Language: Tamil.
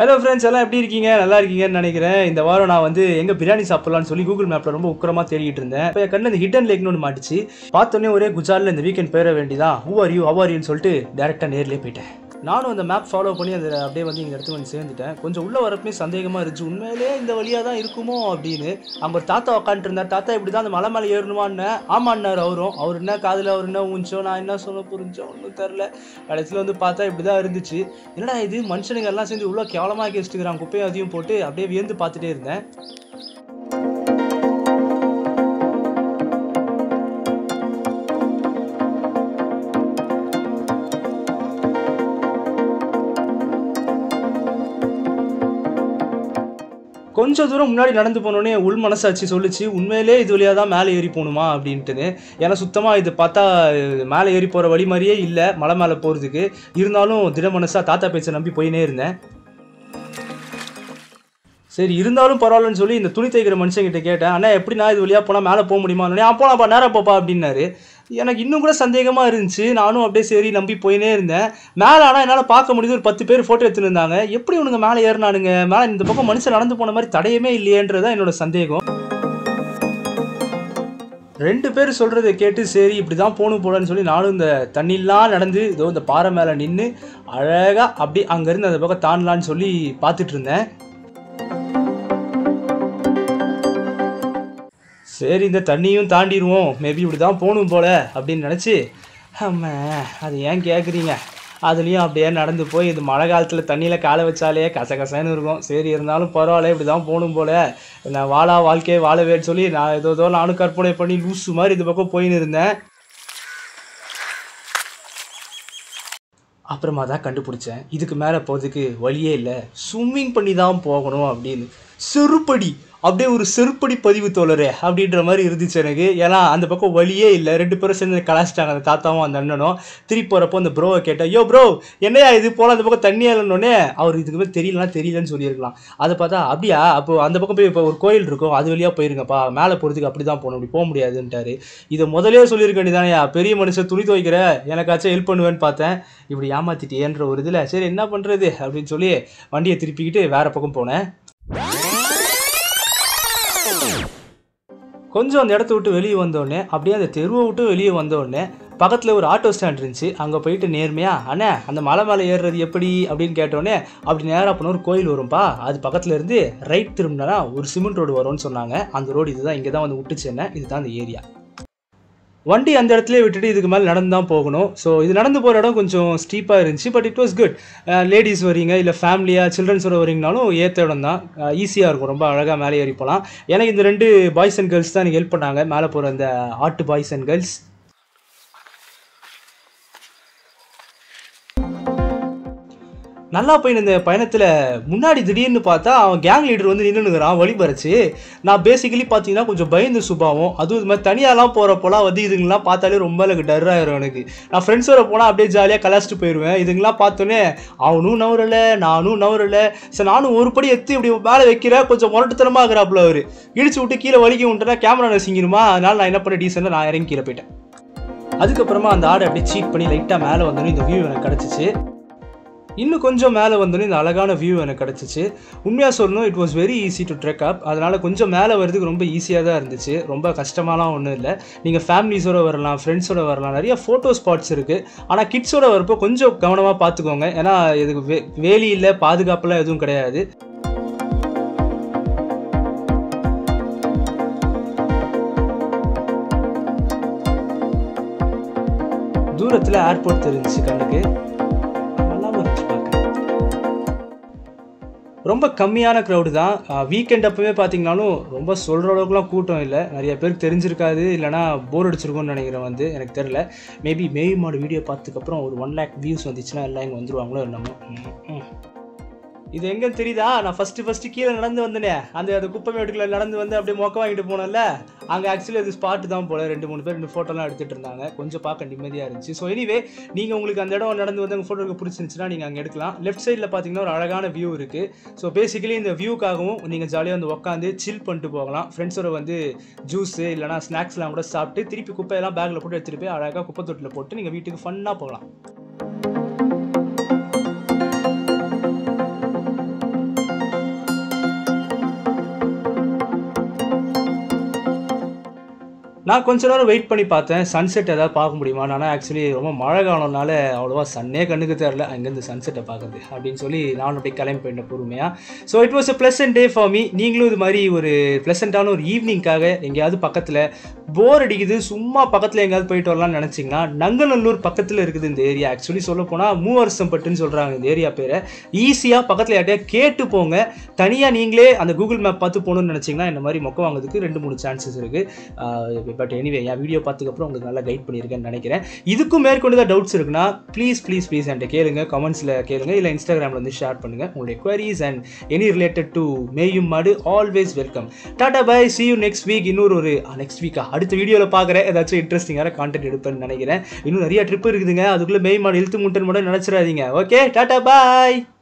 ஹலோ ஃப்ரெண்ட்ஸ் எல்லாம் எப்படி இருக்கீங்க நல்லா இருக்கீங்கன்னு நினைக்கிறேன் இந்த வாரம் நான் வந்து எங்க பிரியாணி சாப்பிடலாம்னு சொல்லி கூகுள் மேப்ல ரொம்ப உக்கிரமா தேடிட்டு இருந்தேன் இப்போ என் கண்ணு இந்த ஹிடன் லேக்னு ஒன்று மாட்டுச்சு பார்த்தோன்னே ஒரே குஜாலில் இந்த வீக்கெண்ட் பேர வேண்டியதான் who are you how are யூன்னு சொல்லிட்டு டேரெக்டாக நேர்லேயே போயிட்டேன் நானும் அந்த மேப் ஃபாலோ பண்ணி அந்த அப்படியே வந்து இங்கே இடத்துக்கு வந்து சேர்ந்துட்டேன் கொஞ்சம் உள்ள வரப்பமே சந்தேகமாக இருந்துச்சு உண்மையிலேயே இந்த வழியாக தான் இருக்குமோ அப்படின்னு அங்கே ஒரு தாத்தா உட்காந்துட்டு இருந்தார் தாத்தா இப்படி தான் அந்த மலை மேலே ஏறணுமான்னு ஆமான்னார் அவரும் அவர் என்ன காதில் அவர் என்ன ஊஞ்சோ நான் என்ன சொல்ல புரிஞ்சோ ஒன்றும் தெரில கடைசியில் வந்து பார்த்தா இப்படி தான் இருந்துச்சு என்னடா இது மனுஷனுங்க எல்லாம் சேர்ந்து இவ்வளோ கேவலமாக வச்சுட்டுக்கிறான் குப்பையும் அதையும் போட்டு அப்படியே வியந்து பார்த்துட்டே இருந்தேன் கொஞ்சம் தூரம் முன்னாடி நடந்து போனோடனே உள் மனசாட்சி சொல்லுச்சு உண்மையிலே இது வழியாக தான் மேலே ஏறி போகணுமா அப்படின்ட்டுன்னு ஏன்னா சுத்தமாக இது பார்த்தா அஹ், மேலே ஏறி போகிற வழி மாதிரியே இல்லை மலை மேலே போகிறதுக்கு இருந்தாலும் திட மனசா தாத்தா பேச்சை நம்பி போயினே இருந்தேன் சரி இருந்தாலும் பரவாயில்லன்னு சொல்லி இந்த துணி தைக்கிற மனுஷங்கிட்ட கேட்டேன் அண்ணா எப்படி நான் இது வழியாக போனால் மேலே போக முடியுமா ஆ போலாம்ப்பா நேரம் போப்பா அப்படின்னாரு எனக்கு இன்னும் கூட சந்தேகமாக இருந்துச்சு நானும் அப்படியே சரி நம்பி போயினே இருந்தேன் மேலே ஆனால் என்னால் பார்க்க முடியுது ஒரு பத்து பேர் ஃபோட்டோ எடுத்துன்னு இருந்தாங்க எப்படி இவனுங்க மேலே ஏறினானுங்க மேலே இந்த பக்கம் மனுஷன் நடந்து போன மாதிரி தடையமே இல்லையேன்றது தான் என்னோட சந்தேகம் ரெண்டு பேர் சொல்கிறத கேட்டு சரி இப்படி தான் போகணும் போலன்னு சொல்லி நானும் இந்த தண்ணிலாம் நடந்து இதோ இந்த பாறை மேலே நின்று அழகாக அப்படி அங்கேருந்து அந்த பக்கம் தாண்டலான்னு சொல்லி பார்த்துட்டு இருந்தேன் சரி இந்த தண்ணியும் தாண்டிடுவோம் மேபி இப்படி தான் போகணும் போல அப்படின்னு நினச்சி ஆமா அது ஏன் கேட்குறீங்க அதுலேயும் அப்படியே நடந்து போய் இது மழை காலத்தில் தண்ணியில் காலை வச்சாலே கசகசன்னு இருக்கும் சரி இருந்தாலும் பரவாயில்ல இப்படி தான் போகணும் போல நான் வாழா வாழ்க்கையை வாழவேன்னு சொல்லி நான் ஏதோ ஏதோ நானும் கற்பனை பண்ணி லூசு மாதிரி இந்த பக்கம் போயின்னு இருந்தேன் அப்புறமா தான் கண்டுபிடிச்சேன் இதுக்கு மேலே போகிறதுக்கு வழியே இல்லை ஸ்விம்மிங் பண்ணி தான் போகணும் அப்படின்னு செருப்படி அப்படியே ஒரு செருப்படி பதிவு தோழரே அப்படின்ற மாதிரி இருந்துச்சு எனக்கு ஏன்னா அந்த பக்கம் வழியே இல்லை ரெண்டு பேரும் சேர்ந்து கலாச்சிட்டாங்க அந்த தாத்தாவும் அந்த அண்ணனும் திருப்பி போகிறப்போ அந்த ப்ரோவை கேட்டேன் யோ ப்ரோ என்னையா இது போல அந்த பக்கம் தண்ணி இல்லைன்னொடனே அவர் இதுக்கு மேலே தெரியலனா தெரியலன்னு சொல்லியிருக்கலாம் அதை பார்த்தா அப்படியா அப்போ அந்த பக்கம் போய் இப்போ ஒரு கோயில் இருக்கும் அது வழியாக போயிருங்கப்பா மேலே போகிறதுக்கு அப்படி தான் போகணும் அப்படி போக முடியாதுன்ட்டாரு இதை முதலே சொல்லியிருக்க வேண்டியதானேயா பெரிய மனுஷன் துணி துவைக்கிற எனக்காச்சும் ஹெல்ப் பண்ணுவேன்னு பார்த்தேன் இப்படி ஏமாத்திட்டியேன்ற ஒரு இதில் சரி என்ன பண்ணுறது அப்படின்னு சொல்லி வண்டியை திருப்பிக்கிட்டு வேற பக்கம் போனேன் கொஞ்சம் அந்த இடத்த விட்டு வெளியே வந்தோடனே அப்படியே அந்த தெருவை விட்டு வெளியே வந்தோடனே பக்கத்தில் ஒரு ஆட்டோ ஸ்டாண்ட் இருந்துச்சு அங்கே போயிட்டு நேர்மையா அண்ணே அந்த மலை மேலே ஏறுறது எப்படி அப்படின்னு கேட்டோடனே அப்படி நேராக போன ஒரு கோயில் வரும்பா அது பக்கத்தில் இருந்து ரைட் திரும்பினா ஒரு சிமெண்ட் ரோடு வரும்னு சொன்னாங்க அந்த ரோடு இதுதான் இங்கே தான் வந்து விட்டுச்சு என்ன இதுதான் அந்த ஏரியா வண்டி அந்த இடத்துல விட்டுட்டு இதுக்கு மேலே நடந்து தான் போகணும் ஸோ இது நடந்து போகிற இடம் கொஞ்சம் ஸ்டீப்பாக இருந்துச்சு but it was good ladies வரீங்க இல்லை ஃபேமிலியாக சில்ட்ரன்ஸோட வரீங்கனாலும் ஏற்ற இடம் தான் ஈஸியாக இருக்கும் ரொம்ப அழகாக மேலே ஏறி போகலாம் எனக்கு இந்த ரெண்டு பாய்ஸ் அண்ட் கேர்ள்ஸ் தான் எனக்கு ஹெல்ப் பண்ணாங்க மேலே போகிற அந்த ஆட்டு பாய்ஸ் அண்ட் கேர்ள்ஸ் நல்லா போய் இந்த பயணத்தில் முன்னாடி திடீர்னு பார்த்தா அவன் கேங் லீடர் வந்து நின்றுனுங்கிறான் வழி பறிச்சு நான் பேசிக்கலி பார்த்தீங்கன்னா கொஞ்சம் பயந்து சுபாவம் அதுவும் இது மாதிரி தனியாலாம் போகிறப்போலாம் வந்து இதுங்கெல்லாம் பார்த்தாலே ரொம்ப எனக்கு டர் ஆயிரும் எனக்கு நான் ஃப்ரெண்ட்ஸோட போனால் அப்படியே ஜாலியாக கலாச்சிட்டு போயிடுவேன் இதுங்கெல்லாம் பார்த்தோன்னே அவனும் நவரலை நானும் நவரலை சரி நானும் ஒரு படி எத்தி இப்படி மேலே வைக்கிறேன் கொஞ்சம் முரட்டுத்தனமாக இருக்கிறாப்புல அவர் இடிச்சு விட்டு கீழே வலிக்க விட்டுனா கேமரா நசிங்கிருமா அதனால நான் என்ன பண்ண டீசெண்டாக நான் இறங்கி கீழே போயிட்டேன் அதுக்கப்புறமா அந்த ஆடை அப்படியே சீட் பண்ணி லைட்டாக மேலே வந்தோன்னே இந்த வியூ எனக்கு கிடச்சிச்சு இன்னும் கொஞ்சம் மேலே வந்தோன்னே இந்த அழகான வியூ எனக்கு கிடச்சிச்சு உண்மையாக சொல்லணும் it was very easy to trek up அதனால் கொஞ்சம் மேலே வரதுக்கு ரொம்ப ஈஸியாக தான் இருந்துச்சு ரொம்ப கஷ்டமாலாம் ஒன்றும் இல்லை நீங்கள் ஃபேமிலிஸோட வரலாம் ஃப்ரெண்ட்ஸோட வரலாம் நிறைய ஃபோட்டோ ஸ்பாட்ஸ் இருக்குது ஆனால் கிட்ஸோட வரப்போ கொஞ்சம் கவனமாக பார்த்துக்கோங்க ஏன்னா இதுக்கு வே வேலி இல்லை பாதுகாப்புலாம் எதுவும் கிடையாது தூரத்தில் ஏர்போர்ட் தெரிஞ்சுச்சு கண்ணுக்கு நல்லாவும் இருந்துச்சு பார்க்க ரொம்ப கம்மியான க்ரௌடு தான் வீக்கெண்ட் அப்பவே பார்த்தீங்கனாலும் ரொம்ப சொல்கிற அளவுக்குலாம் கூட்டம் இல்லை நிறைய பேருக்கு தெரிஞ்சிருக்காது இல்லைனா போர் அடிச்சிருக்கும்னு நினைக்கிறேன் வந்து எனக்கு தெரில மேபி மேவி மாடு வீடியோ பார்த்ததுக்கப்புறம் ஒரு ஒன் லேக் வியூஸ் வந்துச்சுன்னா எல்லாம் இங்கே வந்துருவாங்களோ என்னமோ ம், ம். இது எங்க தெரியுதா நான் ஃபர்ஸ்ட் ஃபர்ஸ்ட் கீழே நடந்து வந்தேனே அந்த அந்த குப்பை மேட்டுக்குள்ள நடந்து வந்து அப்படியே மொக்க வாங்கிட்டு போனேன்ல அங்க ஆக்சுவலி அது ஸ்பாட் தான் போல ரெண்டு மூணு பேர் ரெண்டு ஃபோட்டோலாம் எடுத்துட்டு இருந்தாங்க கொஞ்சம் பார்க்க நிம்மதியா இருந்துச்சு ஸோ எனிவே நீங்க உங்களுக்கு அந்த இடம் நடந்து வந்து உங்க ஃபோட்டோக்கு பிடிச்சிருந்துச்சுன்னா நீங்க அங்க எடுக்கலாம் லெஃப்ட் சைடில் பார்த்தீங்கன்னா ஒரு அழகான வியூ இருக்கு ஸோ பேசிக்கலி இந்த வியூக்காகவும் நீங்க ஜாலியாக வந்து உட்காந்து சில் பண்ணிட்டு போகலாம் ஃப்ரெண்ட்ஸோட வந்து ஜூஸ் இல்லைனா ஸ்நாக்ஸ்லாம் கூட சாப்பிட்டு திருப்பி குப்பையெல்லாம் பேக்கில் போட்டு எடுத்துட்டு போய் அழகாக குப்பை தொட்டில் போட்டு நீங்க வீட்டுக்கு ஃபன்னாக போகலாம் நான் கொஞ்ச நேரம் வெயிட் பண்ணி பார்த்தேன் சன்செட் ஏதாவது பார்க்க முடியுமா ஆனால் ஆக்சுவலி ரொம்ப மழை காலம்னால அவ்வளோவா சன்னே கண்ணுக்கு தெரில அங்கேருந்து சன்செட்டை பார்க்குறது அப்படின்னு சொல்லி நானும் அப்படியே கிளம்பி போயிட்டேன் பொறுமையாக so it was a pleasant day for me நீங்களும் இது மாதிரி ஒரு ப்ளசண்ட்டான ஒரு ஈவினிங்காக எங்கேயாவது பக்கத்தில் போர் அடிக்குது சும்மா பக்கத்தில் எங்கேயாவது போயிட்டு வரலாம்னு நினச்சிங்கன்னா நங்கநல்லூர் பக்கத்தில் இருக்குது இந்த ஏரியா ஆக்சுவலி சொல்ல போனால் மூவரசம்பட்டுன்னு சொல்கிறாங்க இந்த ஏரியா பேரை ஈஸியாக பக்கத்தில் யார்ட்டையா கேட்டு போங்க தனியாக நீங்களே அந்த கூகுள் மேப் பார்த்து போகணும்னு நினச்சிங்கன்னா இந்த மாதிரி மொக்க வாங்குறதுக்கு ரெண்டு மூணு சான்சஸ் இருக்குது பட் எனிவே என் வீடியோ பார்த்துக்கப்புறம் உங்களுக்கு நல்லா கைட் பண்ணியிருக்கேன்னு நினைக்கிறேன் இதுக்கும் மேற்கொண்டு தான் டவுட்ஸ் இருக்குன்னா ப்ளீஸ் ப்ளீஸ் ப்ளீஸ் என்கிட்ட கேளுங்க கமெண்ட்ஸில் கேளுங்க இல்லை இன்ஸ்டாகிராமில் வந்து ஷேர் பண்ணுங்கள் உங்களுடைய queries and any related to மேயும் மாடு always welcome tata bye see you next week இன்னொரு ஒரு நெக்ஸ்ட் வீக்கா அடுத்த வீடியோவில் பார்க்குறேன் ஏதாச்சும் இன்ட்ரெஸ்டிங்கான கான்டென்ட் எடுப்பேன்னு நினைக்கிறேன் இன்னும் நிறைய ட்ரிப் இருக்குதுங்க அதுக்குள்ளே மெய் மாடு இழுத்து முட்டன் மட்டும் நினச்சிடாதீங்க ஓகே டாடா பாய்